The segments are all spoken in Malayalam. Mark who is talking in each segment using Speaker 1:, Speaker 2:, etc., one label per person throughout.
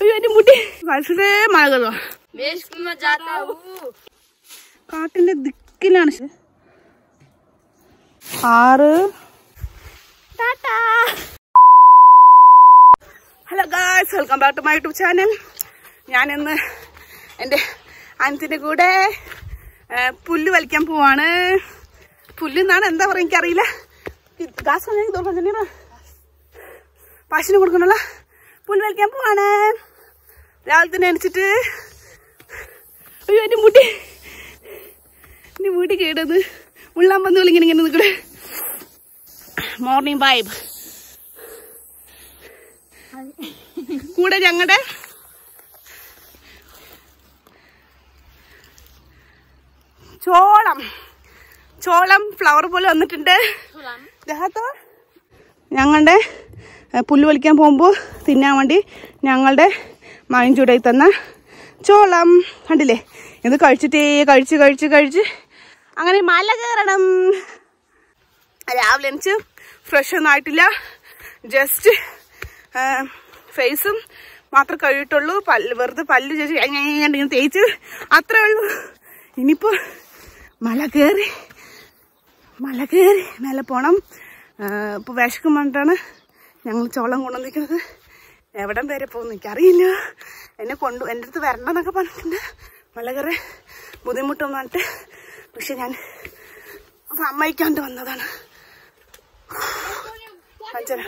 Speaker 1: അയ്യോ എന്റെ മുടി വളരെ മഴ കയറുക
Speaker 2: मैं स्कूल में जाता हूँ
Speaker 1: കാട്ടിന്റെ ദിക്കിലാണ് ശ- ആറ് hello guys welcome back to my YouTube channel ഞാൻ ഇന്ന് എൻ്റെ അനത്തിൻ്റെ കൂടെ ആ, പുല്ല് വലിക്കാൻ പോവാണ് പുല്ല് എന്നാണ് എന്താ പറയുക എനിക്കറിയില്ല ഗാസ് തോന്നുന്നു പശുവിന് കൊടുക്കണല്ലോ പുല്ല് വലിക്കാൻ പോവാണ് രാവിലെ തന്നെ എണിച്ചിട്ട് അയ്യോ എൻ്റെ മുടി എന്റെ മുടി കേടത് മുള്ളാൻ വന്നു ഇങ്ങനെ ഇങ്ങനെ നിൽക്കണേ മോർണിംഗ് വൈബ് കൂടെ ഞങ്ങളുടെ ചോളം ചോളം ഫ്ലവർ പോലെ വന്നിട്ടുണ്ട് ദേഹത്തോ ഞങ്ങളുടെ ഏ, പുല്ല് വലിക്കാൻ പോകുമ്പോൾ തിന്നാൻ വേണ്ടി ഞങ്ങളുടെ മൈൻ ചൂടായി തന്ന ചോളം കണ്ടില്ലേ ഇത് കഴിച്ചിട്ടേ കഴിച്ച് കഴിച്ച് കഴിച്ച് അങ്ങനെ മല കയറണം രാവിലെ എനിക്ക് ഫ്രഷ് ഒന്നും ആയിട്ടില്ല ജസ്റ്റ് ഫേസും മാത്രം കഴിയിട്ടുള്ളൂ പല്ല് വെറുതെ പല്ല് ചേച്ചി ഇങ്ങനെ തേച്ച് അത്രേ ഉള്ളൂ ഇനിയിപ്പോ മല കയറി മല കയറി മേലെ പോണം ഇപ്പോൾ വിശക്കും പറഞ്ഞിട്ടാണ് ഞങ്ങൾ ചോളം കൊണ്ടുവന്നിരിക്കുന്നത് എവിടം വരെ പോകുന്നു എനിക്കറിയില്ല എന്നെ കൊണ്ടു എൻ്റെ അടുത്ത് വരണ്ടെന്നൊക്കെ പറഞ്ഞിട്ടുണ്ട് മല കയറി ബുദ്ധിമുട്ടെന്ന് പറഞ്ഞിട്ട് പക്ഷെ ഞാൻ സമ്മതിക്കാണ്ട് വന്നതാണ് അച്ഛന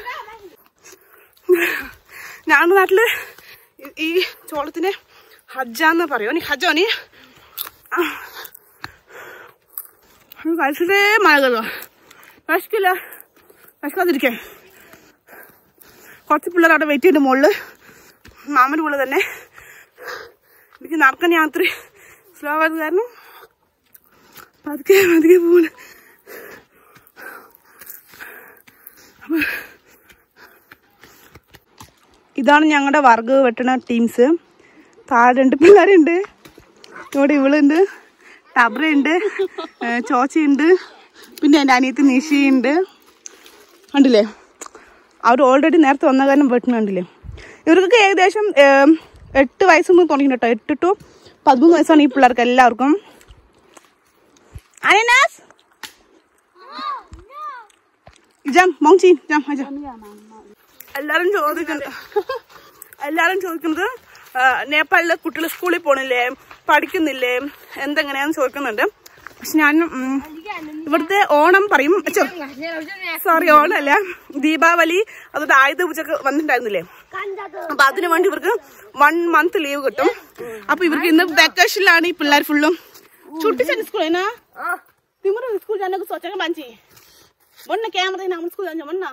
Speaker 1: ഞങ്ങളുടെ നാട്ടില് ഈ- ഈ ചോളത്തിനെ ഹജ്ജാന്ന് പറയോ നീ ഹജ്ജോ നീ ആ. അത് കഴിച്ചിട്ടേ മഴ കയറുക വിശക്കില്ല വിശക്കാതിരിക്കേ കുറച്ച് പിള്ളേർ അവിടെ വെയിറ്റ് ചെയ്ത് മുകളില് മാമൻ്റെ പോലെ തന്നെ എനിക്ക് നടക്കാൻ യാത്ര സ്ലോ ആയത് കാരണം പതുക്കെ പതുക്കെ പോണ് അപ്പൊ ഇതാണ് ഞങ്ങളുടെ വർഗ് വെട്ടണ ടീംസ് താഴെ രണ്ട് പിള്ളേരുണ്ട് ഇവിടെ ഇവളുണ്ട് ടബ്രയുണ്ട് ഏഹ് ചോച്ചയുണ്ട് പിന്നെ എൻ്റെ അനിയത്തി നിഷിയുണ്ട് കണ്ടില്ലേ അവർ ഓൾറെഡി നേരത്തെ വന്ന കാരണം വെട്ടണ കണ്ടില്ലേ ഇവർക്കൊക്കെ ഏകദേശം ഏം, എട്ട് വയസ്സ് മുതൽ തുടങ്ങി കേട്ടോ എട്ട് ടു പതിമൂന്ന് വയസ്സാണ് ഈ പിള്ളേർക്ക് എല്ലാവർക്കും അനനാസ് ജാം മോങ്ചി ജാം അജാ എല്ലാരും ചോദിക്കുന്നത് എല്ലാരും ചോദിക്കുന്നത് ആ, നേപ്പാളിലെ കുട്ടികൾ സ്കൂളിൽ പോണില്ലേ പഠിക്കുന്നില്ലേ എന്തെങ്ങനെയാന്ന് ചോദിക്കുന്നുണ്ട് പക്ഷെ ഞാൻ ഉം, ഇവിടുത്തെ ഓണം പറയും സോറി ഓണം അല്ല ദീപാവലി അതുകൊണ്ട് ആയുധ പൂജക്ക് വന്നിട്ടുണ്ടായിരുന്നില്ലേ അപ്പൊ അതിനു വേണ്ടി ഇവർക്ക് വൺ മന്ത് ലീവ് കിട്ടും അപ്പൊ ഇവർക്ക് ഇന്ന് വെക്കേഷനിലാണ് ഈ പിള്ളേർ ഫുള്ളും ചുട്ടിച്ചൻ സ്കൂൾ എന്നാ തിമുറ സ്കൂൾ जाने को सोचा क्या बांची बोल ना क्या मतलब हम स्कूल जाने बोल ना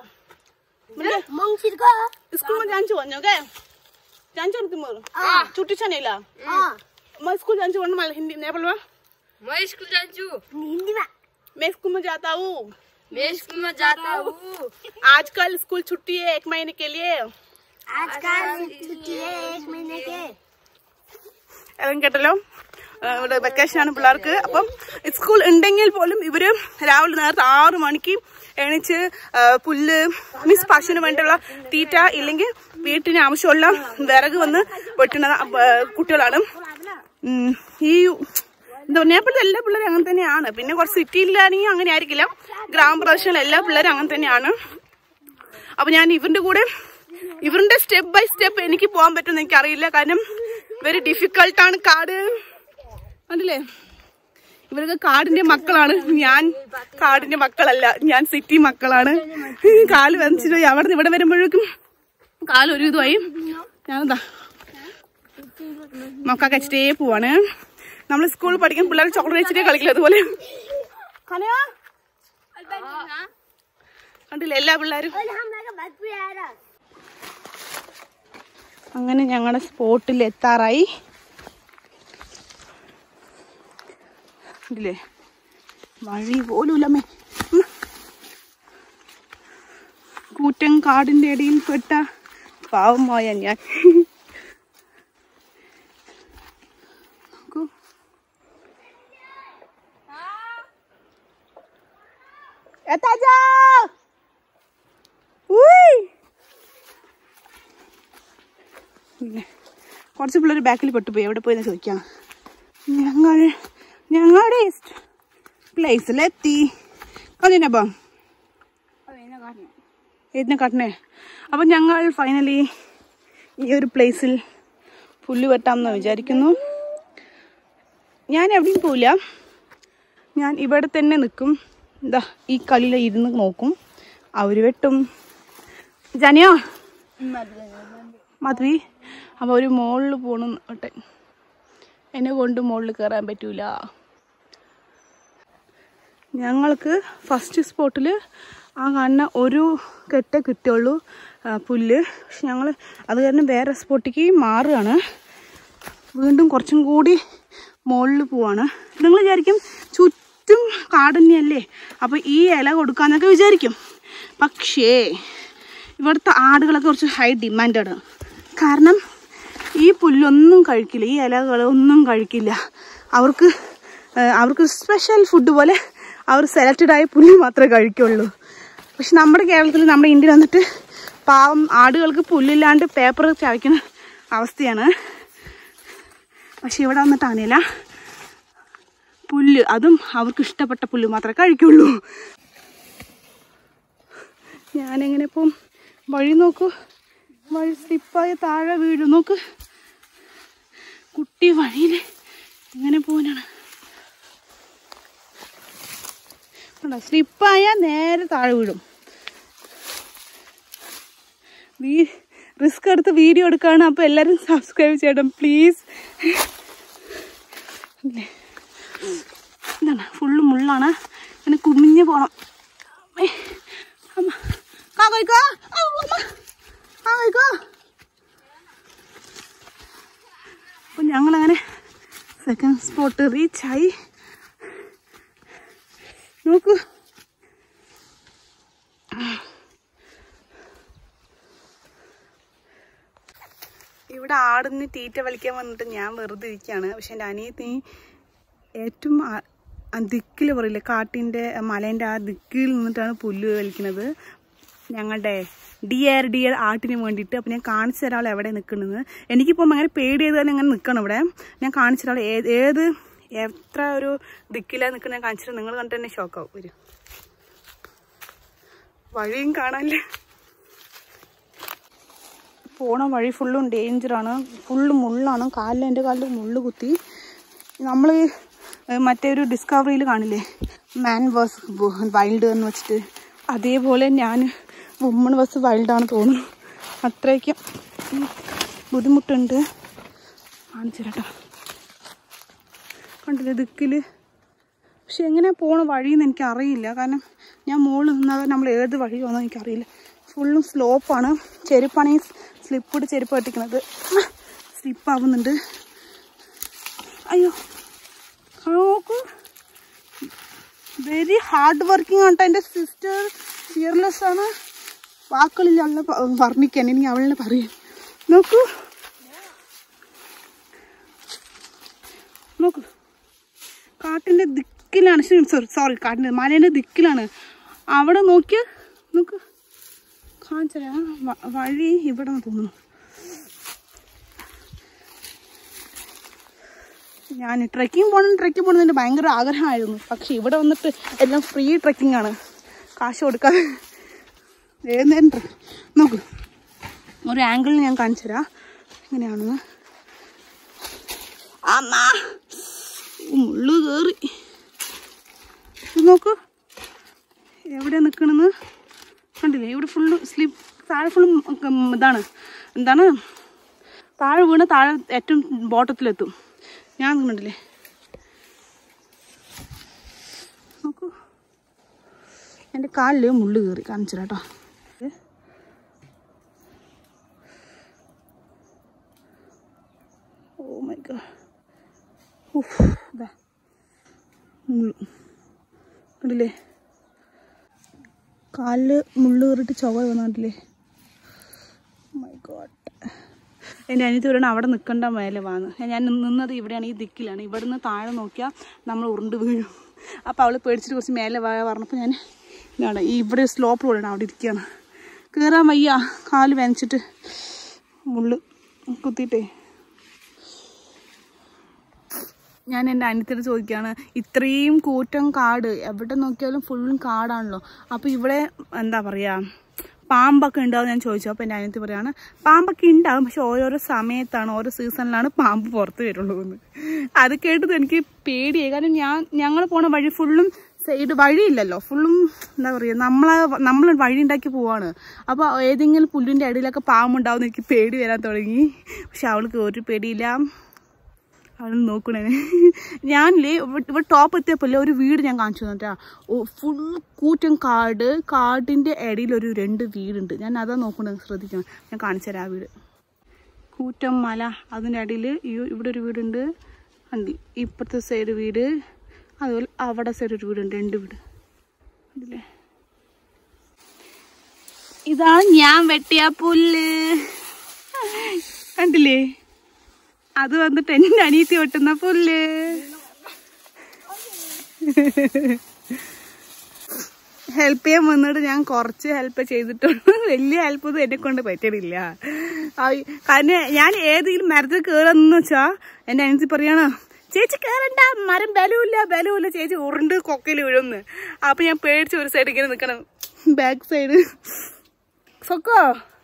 Speaker 1: स्कूल में जान्छु भन्यो क्या जान्छौ नि तिमीहरू छुट्टी छ नि ल म स्कुल जान्छु भन्नु मलाई हिन्दी नेपालमा
Speaker 2: मैं स्कूल जाऊँ
Speaker 1: मैं स्कूल में जाता हूँ
Speaker 2: मैं स्कूल में जाता हूँ
Speaker 1: आजकल स्कूल छुट्टी है एक महीने के लिए എല്ലാം കേട്ടല്ലോ ആ, ഇവിടെ വെക്കേഷൻ ആണ് പിള്ളേർക്ക് അപ്പം സ്കൂൾ ഉണ്ടെങ്കിൽ പോലും ഇവര് രാവിലെ നേരത്തെ ആറു മണിക്ക് എണീച്ച് ആ, പുല്ല് മീൻസ് പശുവിന് വേണ്ടിയുള്ള തീറ്റ ഇല്ലെങ്കിൽ വീട്ടിന് ആവശ്യമുള്ള വിറക് വന്ന് വെട്ടുന്ന ആ, കുട്ടികളാണ് ഉം, ഈ എന്താ പറയുക നേപ്പാളിലെ എല്ലാ പിള്ളേരും അങ്ങനെ തന്നെയാണ് പിന്നെ കുറച്ച് സിറ്റിയിലാണെങ്കിൽ അങ്ങനെ ആയിരിക്കില്ല ഗ്രാമപ്രദേശങ്ങളിലെ എല്ലാ പിള്ളേരും അങ്ങനെ തന്നെയാണ് അപ്പൊ ഞാൻ ഇവരുടെ കൂടെ ഇവരുടെ സ്റ്റെപ്പ് ബൈ സ്റ്റെപ്പ് എനിക്ക് പോകാൻ പറ്റുമെന്ന് എനിക്ക് അറിയില്ല കാരണം വെരി ഡിഫിക്കൾട്ടാണ് കാട് കണ്ടില്ലേ ഇവരൊക്കെ കാടിന്റെ മക്കളാണ് ഞാൻ കാടിന്റെ മക്കളല്ല ഞാൻ സിറ്റി മക്കളാണ് കാല് വെച്ചിട്ട് പോയി അവിടെ നിന്ന് ഇവിടെ വരുമ്പോഴേക്കും കാല് ഒരു ഇതുമായി ഞാനെന്താ മക്ക വെച്ചിട്ടേ പോവാണ് നമ്മൾ സ്കൂളിൽ പഠിക്കുന്ന പിള്ളേർ ചോക്ലേറ്റ് വെച്ചിട്ടേ കളിക്കില്ല അതുപോലെ കനയാ കണ്ടില്ലേ എല്ലാ പിള്ളേരും അങ്ങനെ ഞങ്ങളുടെ സ്പോട്ടിൽ എത്താറായി കണ്ടില്ലേ വഴി പോലുമില്ലമ്മേ ഉം. കൂറ്റൻ കാടിന്റെ ഇടയിൽ പെട്ട പാവമായ ഞാൻ നോക്കൂ. എത്താച്ചാ ഉയ്. ഇല്ലേ. കുറച്ച് പിള്ളേർ ബാക്കിൽ പെട്ടുപോയി എവിടെ പോയെന്ന് ചോദിക്കാം ഞങ്ങൾ ഞങ്ങളുടെ പ്ലേസിലെത്തി കളിനപ്പാ ഇതിനെ കട്ടണേ അപ്പം ഞങ്ങൾ ഫൈനലി ഈ ഒരു പ്ലേസിൽ പുല്ല് വെട്ടാമെന്ന് വിചാരിക്കുന്നു ഞാൻ എവിടെയും പോവില്ല ഞാൻ ഇവിടെ തന്നെ നിൽക്കും എന്താ ഈ കളിയിൽ ഇരുന്ന് നോക്കും അവർ വെട്ടും ജനിയോ മധുവി അപ്പോൾ ഒരു മുകളിൽ പോകണം ഒട്ടെ എന്നെ കൊണ്ട് മുകളിൽ കയറാൻ പറ്റൂല ഞങ്ങൾക്ക് ഫസ്റ്റ് സ്പോട്ടിൽ ആ കാണുന്ന ഒരു കെട്ടേ കിട്ടുള്ളൂ ആ, പുല്ല് പക്ഷെ ഞങ്ങൾ അത് കാരണം വേറെ സ്പോട്ടിലേക്ക് മാറുകയാണ് വീണ്ടും കുറച്ചും കൂടി മുകളിൽ പോവാണ് നിങ്ങൾ വിചാരിക്കും ചുറ്റും കാട് തന്നെയല്ലേ അപ്പോൾ ഈ ഇല കൊടുക്കാന്നൊക്കെ വിചാരിക്കും പക്ഷേ ഇവിടുത്തെ ആടുകളൊക്കെ കുറച്ച് ഹൈ ഡിമാൻഡാണ് കാരണം ഈ പുല്ലൊന്നും കഴിക്കില്ല ഈ ഇലകളൊന്നും കഴിക്കില്ല അവർക്ക് ആ, അവർക്ക് സ്പെഷ്യൽ ഫുഡ് പോലെ അവർ സെലക്റ്റഡ് ആയ പുല്ല് മാത്രമേ കഴിക്കുള്ളൂ പക്ഷെ നമ്മുടെ കേരളത്തിൽ നമ്മുടെ ഇന്ത്യയിൽ വന്നിട്ട് പാവം ആടുകൾക്ക് പുല്ലില്ലാണ്ട് പേപ്പർ ചവയ്ക്കുന്ന അവസ്ഥയാണ് പക്ഷെ ഇവിടെ വന്നിട്ട് അങ്ങനെയല്ല പുല്ല് അതും അവർക്ക് ഇഷ്ടപ്പെട്ട പുല്ല് മാത്രമേ കഴിക്കുള്ളൂ ഞാനെങ്ങനെ ഇപ്പം വഴി നോക്കൂ വഴി സ്ലിപ്പായ താഴെ വീഴും നോക്ക് കുട്ടി വഴിയിൽ ഇങ്ങനെ പോകാനാണ് കണ്ടോ സ്ലിപ്പായ നേരെ താഴെ വീഴും വീ റിസ്ക് എടുത്ത് വീഡിയോ എടുക്കുകയാണ് അപ്പോൾ എല്ലാവരും സബ്സ്ക്രൈബ് ചെയ്യണം പ്ലീസ് അല്ലേ എന്താണ് ഫുള്ള് മുള്ളാണ് ഇങ്ങനെ കുമിഞ്ഞ് പോണം അമ്മേ. അമ്മ കാ കഴിക്കോ അമ്മ കാ കഴിക്കോ അപ്പം ഞങ്ങളങ്ങനെ സെക്കൻഡ് സ്പോട്ട് റീച്ചായി നോക്കൂ ഇവിടെ ആടിന് തീറ്റ വലിക്കാൻ വന്നിട്ട് ഞാൻ വെറുതെ ഇരിക്കുകയാണ് പക്ഷെ എൻ്റെ അനിയത്തി ഏറ്റവും ആ- ആ ദിക്കിൽ പറയില്ലേ കാട്ടിൻ്റെ മലേൻ്റെ ആ ദിക്കിൽ നിന്നിട്ടാണ് പുല്ല് വലിക്കുന്നത് ഞങ്ങളുടെ ഡിയർ ഡിയർ ആട്ടിന് വേണ്ടിയിട്ട് അപ്പം ഞാൻ കാണിച്ചു തരാൾ എവിടെ നിൽക്കുന്നത് എനിക്കിപ്പം അങ്ങനെ പേടി ചെയ്ത് തന്നെ അങ്ങനെ നിൽക്കണം ഇവിടെ ഞാൻ കാണിച്ചു തരാൾ ഏത് ഏത് എത്ര ഒരു ദിക്കിലാണ് നിൽക്കുന്നത് ഞാൻ കാണിച്ചിട്ട് നിങ്ങൾ കണ്ടിട്ട് തന്നെ ഷോക്കാവും വരും വഴിയും കാണാനില്ല പോണ വഴി ഫുള്ളും ഡേഞ്ചറാണ് ഫുള്ള് മുള്ളാണ് കാലിൽ എൻ്റെ കാലിൽ മുള്ള് കുത്തി നമ്മൾ മറ്റേ ഒരു ഡിസ്കവറിയിൽ കാണില്ലേ മാൻ വേഴ്സ് വൈൽഡ് എന്ന് വെച്ചിട്ട് അതേപോലെ ഞാൻ വുമൺ വേഴ്സ് വൈൽഡാണ് തോന്നുന്നു അത്രയ്ക്കും ബുദ്ധിമുട്ടുണ്ട് കാണിച്ചു കേട്ടോ കണ്ടില്ലേ ദിക്കിൽ പക്ഷെ എങ്ങനെ പോണ വഴിയെന്ന് എനിക്ക് അറിയില്ല കാരണം ഞാൻ മുകളിൽ നിന്നാൽ നമ്മൾ ഏത് വഴി പോകുന്നത് എനിക്കറിയില്ല ഫുള്ളും സ്ലോപ്പാണ് ചെരുപ്പാണ് ഈ സ്ലിപ്പിട്ട് ചെരുപ്പ് കെട്ടിക്കുന്നത് സ്ലിപ്പാവുന്നുണ്ട് അയ്യോ ആ, നോക്കൂ വെരി ഹാർഡ് വർക്കിംഗ് ആണ് കേട്ടോ എൻ്റെ സിസ്റ്റർ ഫിയർലെസ് ആണ് വാക്കുകളില്ല അവളെ പ- വർണ്ണിക്കാൻ എനിക്ക് അവളെ പറയാം നോക്കൂ നോക്കൂ കാട്ടിൻ്റെ ദിക്കിലാണ് സോറി സോറി കാട്ടിൻ്റെ മലേൻ്റെ ദിക്കിലാണ് അവിടെ നോക്കിയ നോക്ക് കാണിച്ചരാ വഴി ഇവിടെ തോന്നുന്നു ഞാൻ ട്രെക്കിംഗ് പോകണം ട്രെക്കിംഗ് പോകണമെന്ന് ഭയങ്കര ആഗ്രഹമായിരുന്നു പക്ഷെ ഇവിടെ വന്നിട്ട് എല്ലാം ഫ്രീ ട്രെക്കിംഗ് ആണ് കാശ് കൊടുക്കാതെ ഏത് നേരം ട്രെ നോക്ക് ഒരു ആംഗിളിൽ ഞാൻ കാണിച്ചു തരാം എങ്ങനെയാണെന്ന് അമ്മ മുള്ളു കയറി ഇത് നോക്കൂ എവിടെ നിൽക്കണെന്ന് കണ്ടില്ലേ ഇവിടെ ഫുള്ള് സ്ലിപ്പ് താഴെ ഫുള്ളും ഇതാണ് എന്താണ് താഴെ വീണ് താഴെ ഏറ്റവും ബോട്ടത്തിലെത്തും ഞാൻ കണ്ടില്ലേ നോക്കൂ എൻ്റെ കാലിൽ മുള്ളു കയറി കാണിച്ചു കേട്ടോ ഓ മൈ ഗോഡ് ഉഫ്, ദാ. മുള്ളു കണ്ടില്ലേ കാലില് മുള്ളു കയറിയിട്ട് ചൊവ്വ വന്നിട്ടില്ലേ മൈ ഗോഡ് എൻ്റെ അനിയത്തി പറയണം അവിടെ നിൽക്കണ്ട മേലെ വാന്ന് ഞാൻ നിന്നത് ഇവിടെയാണ് ഈ ദിക്കിലാണ് ഇവിടുന്ന് താഴെ നോക്കിയാൽ നമ്മൾ ഉരുണ്ട് വീഴും അപ്പോൾ അവൾ പേടിച്ചിട്ട് കുറച്ച് മേലെ വാ പറഞ്ഞപ്പോൾ ഞാൻ ഇതാണ് ഈ ഇവിടെ സ്ലോപ്പ് റോഡാണ് അവിടെ ഇരിക്കുകയാണ് കയറാൻ വയ്യ കാല് വേനച്ചിട്ട് മുള്ളു കുത്തിയിട്ടേ ഞാൻ എൻ്റെ അനിയത്തിയോട് ചോദിക്കുകയാണ് ഇത്രയും കൂറ്റം കാട് എവിടെ നോക്കിയാലും ഫുള്ളും കാടാണല്ലോ അപ്പോൾ ഇവിടെ എന്താ പറയുക പാമ്പൊക്കെ ഉണ്ടാവും ഞാൻ ചോദിച്ചു അപ്പോൾ എൻ്റെ അനിയത്തി പറയാണ് പാമ്പൊക്കെ ഉണ്ടാവും പക്ഷെ ഓരോരോ സമയത്താണ് ഓരോ സീസണിലാണ് പാമ്പ് പുറത്ത് വരുള്ളൂ എന്ന് അത് കേട്ടത് എനിക്ക് പേടിയായി കാരണം ഞാൻ ഞങ്ങൾ പോണ വഴി ഫുള്ളും സൈഡ് വഴിയില്ലല്ലോ ഫുള്ളും എന്താ പറയുക നമ്മളെ നമ്മൾ വഴി ഉണ്ടാക്കി പോവാണ് അപ്പോൾ ഏതെങ്കിലും പുല്ലിൻ്റെ ഇടയിലൊക്കെ പാമ്പുണ്ടാവും എന്ന് എനിക്ക് പേടി വരാൻ തുടങ്ങി പക്ഷെ അവൾക്ക് ഒരു പേടിയില്ല അവൾ നോക്കണേ ഞാനില്ലേ ഇവിടെ- ഇവിടെ ടോപ്പ് എത്തിയപ്പോലെ ഒരു വീട് ഞാൻ കാണിച്ചു തന്നിട്ടാ ഫുൾ കൂറ്റൻ കാട് കാടിൻ്റെ ഇടയിൽ ഒരു രണ്ട് വീടുണ്ട് ഞാൻ അതാ നോക്കണത് ശ്രദ്ധിക്കണം ഞാൻ കാണിച്ചു തരാം ആ വീട് കൂറ്റൻ മല അതിൻ്റെ ഇടയിൽ ഈ ഇവിടെ ഒരു വീടുണ്ട് കണ്ടി ഇപ്പുറത്തെ സൈഡ് വീട് അതുപോലെ അവിടെ സൈഡ് ഒരു വീടുണ്ട് രണ്ട് വീട് കണ്ടില്ലേ ഇതാണ് ഞാൻ വെട്ടിയ പുല്ല് കണ്ടില്ലേ അത് വന്നിട്ട് എന്റെ അനിയത്തി വെട്ടുന്ന പുല്ല് ഹെൽപ്പ് ചെയ്യാൻ വന്നിട്ട് ഞാൻ കുറച്ച് ഹെൽപ്പ് ചെയ്തിട്ടുള്ളൂ വലിയ ഹെൽപ്പ് ഒന്നും എന്നെ കൊണ്ട് പറ്റണില്ല ആ, കാരണം ഞാൻ ഏതെങ്കിലും മരത്തിൽ കയറുന്ന വെച്ചാ എന്റെ അനിയത്തി പറയണ ചേച്ചി കയറണ്ട മരം ബലമില്ല ബലമില്ല ചേച്ചി ഉരുണ്ട് കൊക്കയിൽ വീഴുന്ന് അപ്പൊ ഞാൻ പേടിച്ച് ഒരു സൈഡ് ഇങ്ങനെ നിക്കണം ബാക്ക് സൈഡ് സൊക്കോ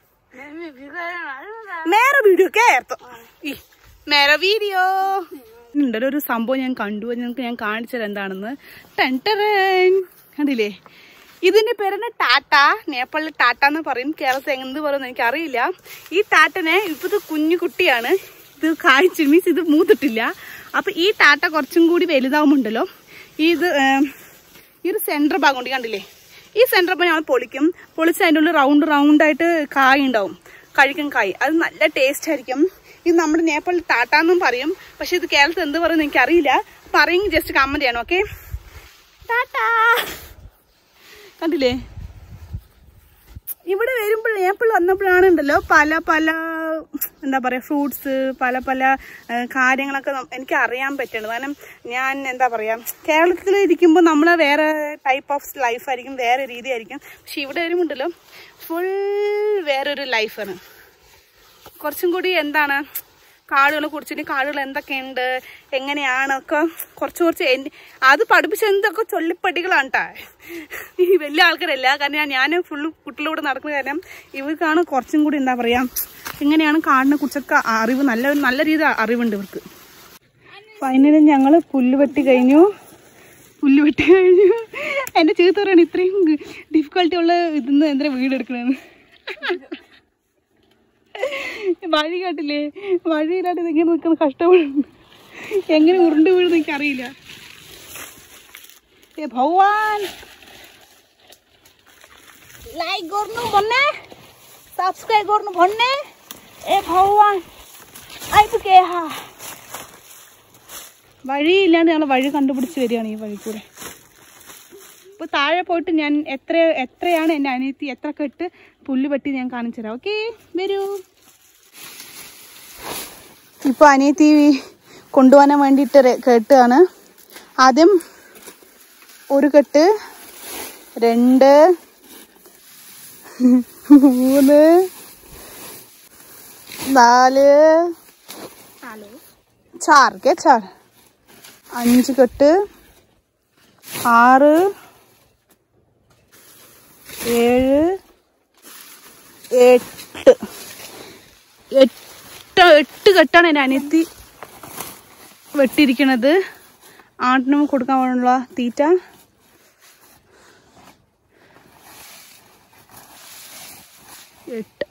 Speaker 1: മേര വീഡിയോ കേട്ടോ ഈ മേര വീഡിയോ ഉണ്ടല്ലോ ഒരു സംഭവം ഞാൻ കണ്ടു അത് നിങ്ങൾക്ക് ഞാൻ കാണിച്ചത് എന്താണെന്ന് ടെൻ ടെറൻ കണ്ടില്ലേ ഇതിന്റെ പേരാണ് ടാറ്റ നേപ്പാളിൽ ടാറ്റ എന്ന് പറയും കേരളത്തിൽ എന്ത് പറയുമെന്ന് എനിക്ക് അറിയില്ല ഈ ടാറ്റനെ ഇപ്പത്തെ കുഞ്ഞു കുട്ടിയാണ് ഇത് കായ്ച്ചു മീൻസ് ഇത് മൂത്തിട്ടില്ല അപ്പൊ ഈ ടാറ്റ കുറച്ചും കൂടി വലുതാവുമുണ്ടല്ലോ ഇത് ഏം, ഈ ഒരു സെന്റർ ഭാഗം ഉണ്ട് കണ്ടില്ലേ ഈ സെന്റർ ഭാഗം ഞങ്ങൾ പൊളിക്കും പൊളിച്ച് അതിൻ്റെ ഉള്ളിൽ റൗണ്ട് റൗണ്ട് ആയിട്ട് കായ് ഉണ്ടാവും കഴിക്കും കായ് അത് നല്ല ടേസ്റ്റ് ആയിരിക്കും ഇത് നമ്മുടെ നേപ്പാളിൽ ടാറ്റ എന്നും പറയും പക്ഷെ ഇത് കേരളത്തിൽ എന്ത് പറയുന്നത് എനിക്ക് അറിയില്ല പറയും ജസ്റ്റ് കമന്റ് ചെയ്യണം ഓക്കെ ടാറ്റാ കണ്ടില്ലേ ഇവിടെ വരുമ്പോൾ നേപ്പിൾ വന്നപ്പോഴാണ് ഉണ്ടല്ലോ പല പല എന്താ പറയുക ഫ്രൂട്ട്സ് പല പല ആ, കാര്യങ്ങളൊക്കെ നം- എനിക്ക് അറിയാൻ പറ്റുന്നത് കാരണം ഞാൻ എന്താ പറയുക കേരളത്തിൽ ഇരിക്കുമ്പോൾ നമ്മൾ വേറെ ടൈപ്പ് ഓഫ് ലൈഫ് ആയിരിക്കും വേറെ രീതിയായിരിക്കും പക്ഷെ ഇവിടെ വരുമ്പോണ്ടല്ലോ ഫുൾ വേറൊരു ലൈഫാണ് കുറച്ചും കൂടി എന്താണ് കാടുകളെ കുറിച്ചിട്ട് കാടുകൾ എന്തൊക്കെയുണ്ട് എങ്ങനെയാണ് ഒക്കെ കുറച്ച് കുറച്ച് എൻ- അത് പഠിപ്പിച്ച എന്തൊക്കെ ചൊല്ലിപ്പടികളാണ് കേട്ടാ ഈ വലിയ ആൾക്കാരല്ല കാരണം ഞാൻ ഫുള്ള് കുട്ടികളോട് നടക്കുന്ന കാരണം ഇവർക്കാണ് കുറച്ചും കൂടി എന്താ പറയാ എങ്ങനെയാണ് കാടിനെ കുറിച്ചൊക്കെ അറിവ് നല്ല നല്ല രീതി അറിവുണ്ട് ഇവർക്ക് ഫൈനലി ഞങ്ങൾ പുല്ല് വെട്ടി കഴിഞ്ഞു പുല്ല് വെട്ടി കഴിഞ്ഞു എൻ്റെ ചീത്ത പറയാണ് ഇത്രയും ഡിഫിക്കൽട്ടി ഉള്ള ഇതിന്ന് എന്തിനാ വീടെടുക്കണെന്ന് വഴി കേട്ടില്ലേ വഴിയില്ലാണ്ട് ഇങ്ങനെ നിൽക്കുന്ന കഷ്ടപ്പെടുന്നു എങ്ങനെ ഉരുണ്ട് വീഴുന്നു എനിക്കറിയില്ല ए भगवान लाइक गर्नु भन्ने सब्सक्राइब गर्नु भन्ने ए भगवान ആയിപ്പൊക്കെ വഴിയില്ലാണ്ട് ഞങ്ങൾ വഴി കണ്ടുപിടിച്ച് വരികയാണ് ഈ വഴി കൂടെ ഇപ്പോൾ താഴെ പോയിട്ട് ഞാൻ എത്ര എത്രയാണ് എൻ്റെ അനിയത്തി എത്ര കെട്ട് പുല്ല് വെട്ടി ഞാൻ കാണിച്ചു തരാം ഓക്കെ വരൂ ഇപ്പോൾ അനിയത്തി കൊണ്ടുപോകാൻ വേണ്ടിയിട്ട് രെ- കെട്ടുകയാണ് ആദ്യം ഒരു കെട്ട് രണ്ട് മൂന്ന് നാല് ചാർ കെ ചാർ അഞ്ച് കെട്ട് ആറ് ഏഴ് എട്ട് എട്ട് എട്ട് കെട്ടാണ് എൻ്റെ അനിയത്തി വെട്ടിയിരിക്കണത് ആട്ടിനും കൊടുക്കാൻ വേണ്ടിയുള്ള തീറ്റ എട്ട്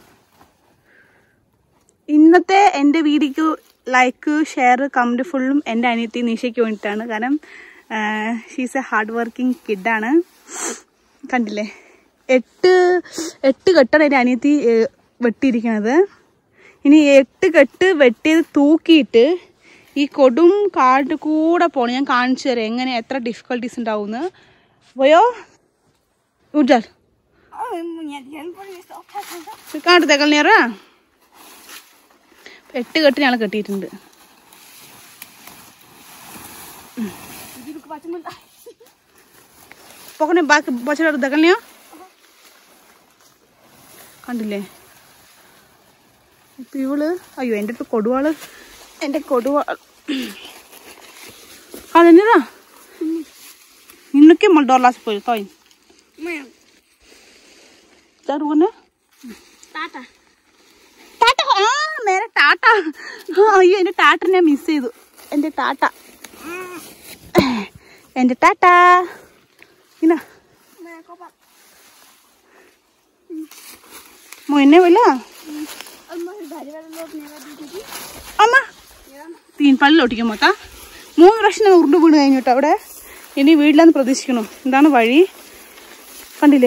Speaker 1: ഇന്നത്തെ എൻ്റെ വീഡിയോക്ക് ലൈക്ക് ഷെയർ കമൻറ്റ് ഫുള്ളും എൻ്റെ അനിയത്തി നിഷയ്ക്ക് വേണ്ടിയിട്ടാണ് കാരണം ഷീസ് എ ഹാർഡ് വർക്കിംഗ് കിഡാണ് കണ്ടില്ലേ എട്ട് എട്ട് കെട്ടാണ് എൻ്റെ അനിയത്തി ഏഹ്, വെട്ടിയിരിക്കുന്നത് ഇനി എട്ട് കെട്ട് വെട്ടിയത് തൂക്കിയിട്ട് ഈ കൊടും കാട് കൂടെ പോണം ഞാൻ കാണിച്ചു തരാം എങ്ങനെ എത്ര ഡിഫിക്കൽട്ടീസ് ഉണ്ടാവുമെന്ന് പോയോ ഉജ്ജാൽ കാട്ട് തെക്കലിനേറാ എട്ട് കെട്ട് ഞങ്ങൾ കെട്ടിയിട്ടുണ്ട് പൊക്കനെ ബാക്കി പച്ചട തെക്കലിനെയോ കണ്ടില്ലേ ഇപ്പൊ ഇവള് അയ്യോ എൻ്റെ അടുത്ത് കൊടുവാള് എൻ്റെ കൊടുവാ Kalenira. ഇന്നൊക്കെ നമ്മൾ ഡോർലാസ് പോയി തോയി ചാടുകൊന്നെ
Speaker 2: टाटा
Speaker 1: ടാറ്റ ആ നേരെ ടാറ്റ ആ, അയ്യോ എന്റെ ടാറ്റനെ മിസ് ചെയ്തു എന്റെ ടാറ്റ എന്റെ ടാറ്റ ഇന്ന മോ എന്നെ വില അമ്മ തീൻ പള്ളിലൊട്ടിക്കാൻ മൊത്ത മൂന്ന് പ്രാവശ്യം ഞാൻ ഉരുണ്ട് വീണ് കഴിഞ്ഞു കേട്ടോ അവിടെ ഇനി വീട്ടിലാന്ന് പ്രതീക്ഷിക്കണു എന്താണ് വഴി കണ്ടില്ലേ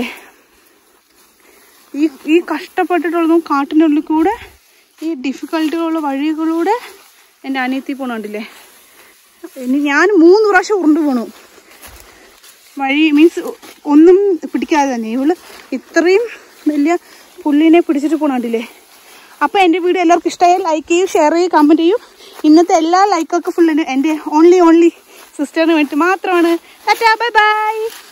Speaker 1: ഈ ഈ കഷ്ടപ്പെട്ടിട്ടുള്ളതും കാട്ടിൻ്റെ ഉള്ളിൽ കൂടെ ഈ ഡിഫിക്കൽട്ടുള്ള വഴികളിലൂടെ എൻ്റെ അനിയത്തി പോണുണ്ടല്ലേ ഇനി ഞാൻ മൂന്ന് പ്രാവശ്യം ഉരുണ്ട് പോണു വഴി മീൻസ് ഒന്നും പിടിക്കാതെ തന്നെ ഇവള് ഇത്രയും വലിയ പുല്ലിനെ പിടിച്ചിട്ട് പോണുണ്ടല്ലേ അപ്പോൾ എൻ്റെ വീഡിയോ എല്ലാവർക്കും ഇഷ്ടമായി ലൈക്ക് ചെയ്യൂ ഷെയർ ചെയ്യൂ കമൻറ്റ് ചെയ്യൂ ഇന്നത്തെ എല്ലാ ലൈക്കൊക്കെ ഫുള്ളിന് എൻ്റെ ഓൺലി ഓൺലി സിസ്റ്ററിന് വേണ്ടി മാത്രമാണ് ടാറ്റാ ബൈ ബൈ